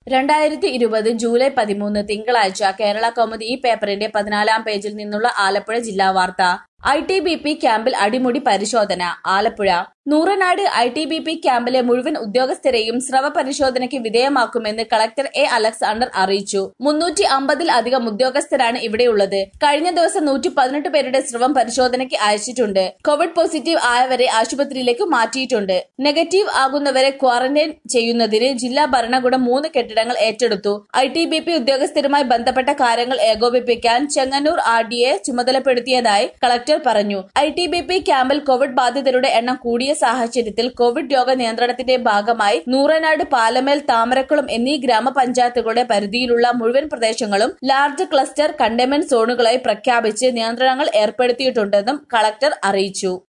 രണ്ടായിരത്തി ഇരുപത് ജൂലൈ പതിമൂന്ന് തിങ്കളാഴ്ച കേരള കൗമുദി ഈ പേപ്പറിന്റെ പതിനാലാം പേജിൽ നിന്നുള്ള ആലപ്പുഴ ജില്ലാ വാർത്ത ഐ ടി ബി പി ക്യാമ്പിൽ അടിമുടി പരിശോധന Alappuzha Nooranad I T B P ക്യാമ്പിലെ മുഴുവൻ ഉദ്യോഗസ്ഥരെയും സ്രവ പരിശോധനയ്ക്ക് വിധേയമാക്കുമെന്ന് കളക്ടർ എ അലക്സാണ്ടർ അറിയിച്ചു മുന്നൂറ്റി അമ്പതിൽ അധികം ഉദ്യോഗസ്ഥരാണ് ഇവിടെയുള്ളത് കഴിഞ്ഞ ദിവസം നൂറ്റി പതിനെട്ട് പേരുടെ സ്രവം പരിശോധനയ്ക്ക് അയച്ചിട്ടുണ്ട് കോവിഡ് പോസിറ്റീവ് ആയവരെ ആശുപത്രിയിലേക്ക് മാറ്റിയിട്ടുണ്ട് നെഗറ്റീവ് ആകുന്നവരെ ക്വാറന്റൈൻ ചെയ്യുന്നതിന് ജില്ലാ ഭരണകൂടം മൂന്ന് കെട്ടിടങ്ങൾ ഏറ്റെടുത്തു ഐ ടി ബി പി ഉദ്യോഗസ്ഥരുമായി ബന്ധപ്പെട്ട കാര്യങ്ങൾ ഏകോപിപ്പിക്കാൻ ചെങ്ങന്നൂർ ആർ ഡി എ ചുമതലപ്പെടുത്തിയതായി കളക്ടർ പറഞ്ഞു ഐ ടി ബി പി ക്യാമ്പിൽ കോവിഡ് ബാധിതരുടെ എണ്ണം കൂടിയ സാഹചര്യത്തിൽ കോവിഡ് രോഗ നിയന്ത്രണത്തിന്റെ ഭാഗമായി നൂറനാട് പാലമേൽ താമരക്കുളം എന്നീ ഗ്രാമപഞ്ചായത്തുകളുടെ പരിധിയിലുള്ള മുഴുവൻ പ്രദേശങ്ങളും ലാർജ് ക്ലസ്റ്റർ കണ്ടെയ്ൻമെന്റ് സോണുകളായി പ്രഖ്യാപിച്ച് നിയന്ത്രണങ്ങൾ ഏർപ്പെടുത്തിയിട്ടുണ്ടെന്നും കളക്ടർ അറിയിച്ചു